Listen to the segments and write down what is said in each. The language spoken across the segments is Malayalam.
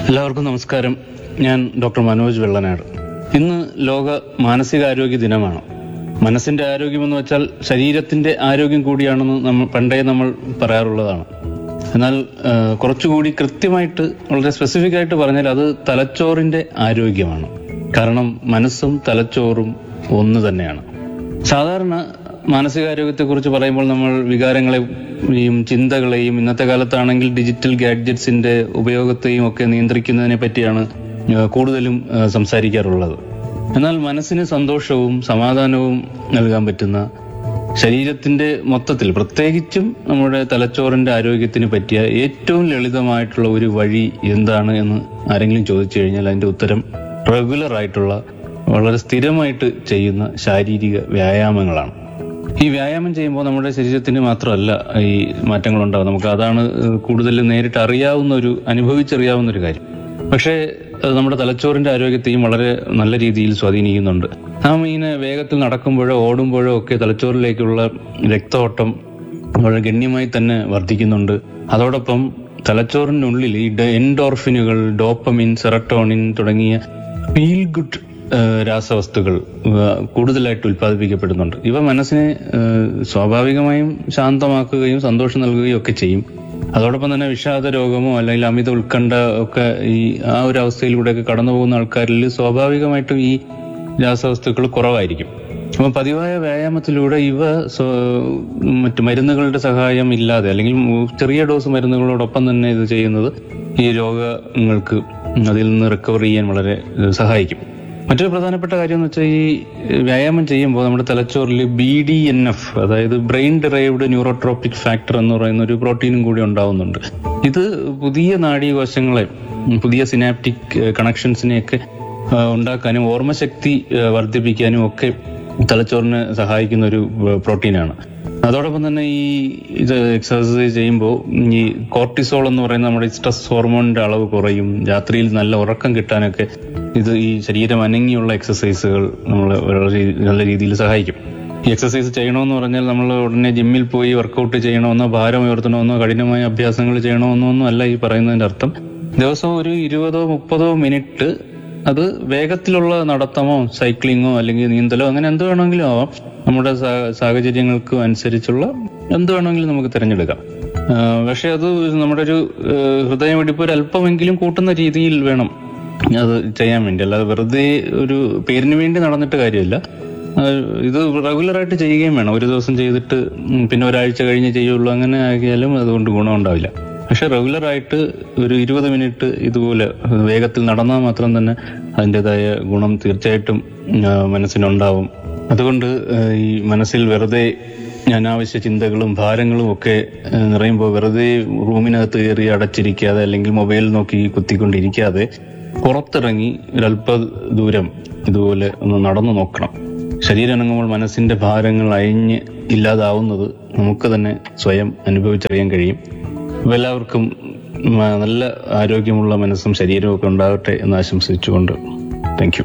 എല്ലാവർക്കും നമസ്കാരം ഞാൻ ഡോക്ടർ മനോജ് വെള്ളനാട് ഇന്ന് ലോക മാനസികാരോഗ്യ ദിനമാണ് മനസ്സിന്റെ ആരോഗ്യം എന്ന് വെച്ചാൽ ശരീരത്തിന്റെ ആരോഗ്യം കൂടിയാണെന്ന് നമ്മൾ പണ്ടേ നമ്മൾ പറയാറുള്ളതാണ് എന്നാൽ ആ, കുറച്ചുകൂടി കൃത്യമായിട്ട് വളരെ സ്പെസിഫിക് ആയിട്ട് പറഞ്ഞാൽ അത് തലച്ചോറിന്റെ ആരോഗ്യമാണ് കാരണം മനസ്സും തലച്ചോറും ഒന്ന് തന്നെയാണ് സാധാരണ മാനസികാരോഗ്യത്തെക്കുറിച്ച് പറയുമ്പോൾ നമ്മൾ വികാരങ്ങളെയും ചിന്തകളെയും ഇന്നത്തെ കാലത്താണെങ്കിൽ ഡിജിറ്റൽ ഗാഡ്ജറ്റ്സിന്റെ ഉപയോഗത്തെയും ഒക്കെ നിയന്ത്രിക്കുന്നതിനെ പറ്റിയാണ് ആ, കൂടുതലും ആ, സംസാരിക്കാറുള്ളത് എന്നാൽ മനസ്സിന് സന്തോഷവും സമാധാനവും നൽകാൻ പറ്റുന്ന ശരീരത്തിന്റെ മൊത്തത്തിൽ പ്രത്യേകിച്ചും നമ്മുടെ തലച്ചോറിന്റെ ആരോഗ്യത്തിന് പറ്റിയ ഏറ്റവും ലളിതമായിട്ടുള്ള ഒരു വഴി എന്താണ് എന്ന് ആരെങ്കിലും ചോദിച്ചു കഴിഞ്ഞാൽ അതിന്റെ ഉത്തരം റെഗുലർ ആയിട്ടുള്ള വളരെ സ്ഥിരമായിട്ട് ചെയ്യുന്ന ശാരീരിക വ്യായാമങ്ങളാണ് ഈ വ്യായാമം ചെയ്യുമ്പോൾ നമ്മുടെ ശരീരത്തിന് മാത്രമല്ല ഈ മാറ്റങ്ങൾ ഉണ്ടാവും നമുക്ക് അതാണ് കൂടുതൽ നേരിട്ട് അറിയാവുന്ന ഒരു അനുഭവിച്ചറിയാവുന്ന ഒരു കാര്യം പക്ഷേ അത് നമ്മുടെ തലച്ചോറിന്റെ ആരോഗ്യത്തെയും വളരെ നല്ല രീതിയിൽ സ്വാധീനിക്കുന്നുണ്ട് നാം ഇങ്ങനെ വേഗത്തിൽ നടക്കുമ്പോഴോ ഓടുമ്പോഴോ ഒക്കെ തലച്ചോറിലേക്കുള്ള രക്തഓട്ടം വളരെ ഗണ്യമായി തന്നെ വർദ്ധിക്കുന്നുണ്ട് അതോടൊപ്പം തലച്ചോറിനുള്ളിൽ ഈ ഡ- എൻഡോർഫിനുകൾ ഡോപ്പമിൻ സെറട്ടോണിൻ തുടങ്ങിയ ഫീൽ ഗുഡ് രാസവസ്തുക്കൾ ആ, കൂടുതലായിട്ട് ഉൽപ്പാദിപ്പിക്കപ്പെടുന്നുണ്ട് ഇവ മനസ്സിനെ ആ, സ്വാഭാവികമായും ശാന്തമാക്കുകയും സന്തോഷം നൽകുകയും ഒക്കെ ചെയ്യും അതോടൊപ്പം തന്നെ വിഷാദ രോഗമോ അല്ലെങ്കിൽ അമിത ഉത്കണ്ഠ ഒക്കെ ഈ ആ ഒരു അവസ്ഥയിലൂടെയൊക്കെ കടന്നു പോകുന്ന ആൾക്കാരിൽ സ്വാഭാവികമായിട്ടും ഈ രാസവസ്തുക്കൾ കുറവായിരിക്കും അപ്പം പതിവായ വ്യായാമത്തിലൂടെ ഇവ സ്വ- മറ്റു മരുന്നുകളുടെ സഹായം ഇല്ലാതെ അല്ലെങ്കിൽ മു- ചെറിയ ഡോസ് മരുന്നുകളോടൊപ്പം തന്നെ ഇത് ചെയ്യുന്നത് ഈ രോഗങ്ങൾക്ക് അതിൽ നിന്ന് റിക്കവർ ചെയ്യാൻ വളരെ ഏഹ്, സഹായിക്കും മറ്റൊരു പ്രധാനപ്പെട്ട കാര്യം എന്ന് വെച്ചാൽ ഈ ഏഹ്, വ്യായാമം ചെയ്യുമ്പോൾ നമ്മുടെ തലച്ചോറിൽ ബി ഡി എൻ എഫ് അതായത് ബ്രെയിൻ ഡിറൈവ്ഡ് ന്യൂറോട്രോപ്പിക് ഫാക്ടർ എന്ന് പറയുന്ന ഒരു പ്രോട്ടീനും കൂടി ഉണ്ടാവുന്നുണ്ട് ഇത് പുതിയ നാഡീകോശങ്ങളെ ഉം, പുതിയ സിനാപ്റ്റിക് കണക്ഷൻസിനെയൊക്കെ ആ, ഉണ്ടാക്കാനും ഓർമ്മശക്തി ആ, വർദ്ധിപ്പിക്കാനും ഒക്കെ തലച്ചോറിന് സഹായിക്കുന്ന ഒരു ആ, പ്രോട്ടീനാണ് അതോടൊപ്പം തന്നെ ഈ ഇത് എക്സസൈസ് ചെയ്യുമ്പോൾ ഈ കോർട്ടിസോൾ എന്ന് പറയുന്ന നമ്മുടെ സ്ട്രെസ് ഹോർമോണിന്റെ അളവ് കുറയും രാത്രിയിൽ നല്ല ഉറക്കം കിട്ടാനൊക്കെ ഇത് ഈ ശരീരം അനങ്ങിയുള്ള എക്സസൈസുകൾ നമ്മളെ വളരെ നല്ല രീതിയിൽ സഹായിക്കും ഈ എക്സസൈസ് ചെയ്യണമെന്ന് പറഞ്ഞാൽ നമ്മൾ ഉടനെ ജിമ്മിൽ പോയി വർക്കൗട്ട് ചെയ്യണമെന്നോ ഭാരം ഉയർത്തണമെന്നോ കഠിനമായ അഭ്യാസങ്ങൾ ചെയ്യണമെന്നോ ഒന്നും അല്ല ഈ പറയുന്നതിന്റെ അർത്ഥം ദിവസവും ഒരു ഇരുപതോ മുപ്പതോ മിനിറ്റ് അത് വേഗത്തിലുള്ള നടത്തമോ സൈക്ലിങ്ങോ അല്ലെങ്കിൽ നീന്തലോ അങ്ങനെ എന്ത് വേണമെങ്കിലും ആവാം നമ്മുടെ സാ- സാഹചര്യങ്ങൾക്ക് അനുസരിച്ചുള്ള എന്ത് വേണമെങ്കിലും നമുക്ക് തിരഞ്ഞെടുക്കാം ആ, പക്ഷെ അത് നമ്മുടെ ഒരു ആ, ഹൃദയമിടിപ്പ് ഒരു അല്പമെങ്കിലും കൂട്ടുന്ന രീതിയിൽ വേണം അത് ചെയ്യാൻ വേണ്ടി അല്ലാതെ വെറുതെ ഒരു പേരിന് വേണ്ടി നടന്നിട്ട് കാര്യമില്ല ആ, ഇത് റെഗുലറായിട്ട് ചെയ്യുകയും വേണം ഒരു ദിവസം ചെയ്തിട്ട് ഉം, പിന്നെ ഒരാഴ്ച കഴിഞ്ഞ് ചെയ്യുള്ളൂ അങ്ങനെ ആക്കിയാലും അതുകൊണ്ട് ഗുണം ഉണ്ടാവില്ല പക്ഷെ റെഗുലർ ആയിട്ട് ഒരു ഇരുപത് മിനിറ്റ് ഇതുപോലെ വേഗത്തിൽ നടന്നാൽ മാത്രം തന്നെ അതിൻ്റെതായ ഗുണം തീർച്ചയായിട്ടും ആ, മനസ്സിനുണ്ടാവും അതുകൊണ്ട് ആ, ഈ മനസ്സിൽ വെറുതെ അനാവശ്യ ചിന്തകളും ഭാരങ്ങളും ഒക്കെ ആ, നിറയുമ്പോൾ വെറുതെ റൂമിനകത്ത് കയറി അടച്ചിരിക്കാതെ അല്ലെങ്കിൽ മൊബൈൽ നോക്കി കുത്തിക്കൊണ്ടിരിക്കാതെ പുറത്തിറങ്ങി ഒരല്പ ദൂരം ഇതുപോലെ ഒന്ന് നടന്നു നോക്കണം ശരീരം അനങ്ങുമ്പോൾ മനസ്സിന്റെ ഭാരങ്ങൾ അയഞ്ഞ് ഇല്ലാതാവുന്നത് നമുക്ക് തന്നെ സ്വയം അനുഭവിച്ചറിയാൻ കഴിയും അപ്പൊ എല്ലാവർക്കും മ- നല്ല ആരോഗ്യമുള്ള മനസ്സും ശരീരവും ഒക്കെ ഉണ്ടാകട്ടെ എന്ന് ആശംസിച്ചുകൊണ്ട് താങ്ക് യു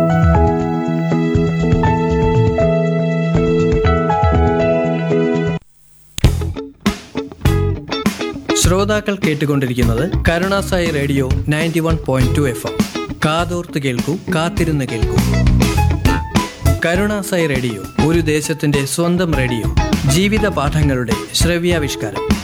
ശ്രോതാക്കൾ കേട്ടുകൊണ്ടിരിക്കുന്നത് കരുണാസായി radio ninety one point two F M കാതോർത്ത് കേൾക്കൂ കാത്തിരുന്ന് കേൾക്കൂ കരുണാസായി റേഡിയോ ഒരു ദേശത്തിന്റെ സ്വന്തം റേഡിയോ ജീവിത പാഠങ്ങളുടെ ശ്രവ്യാവിഷ്കാരം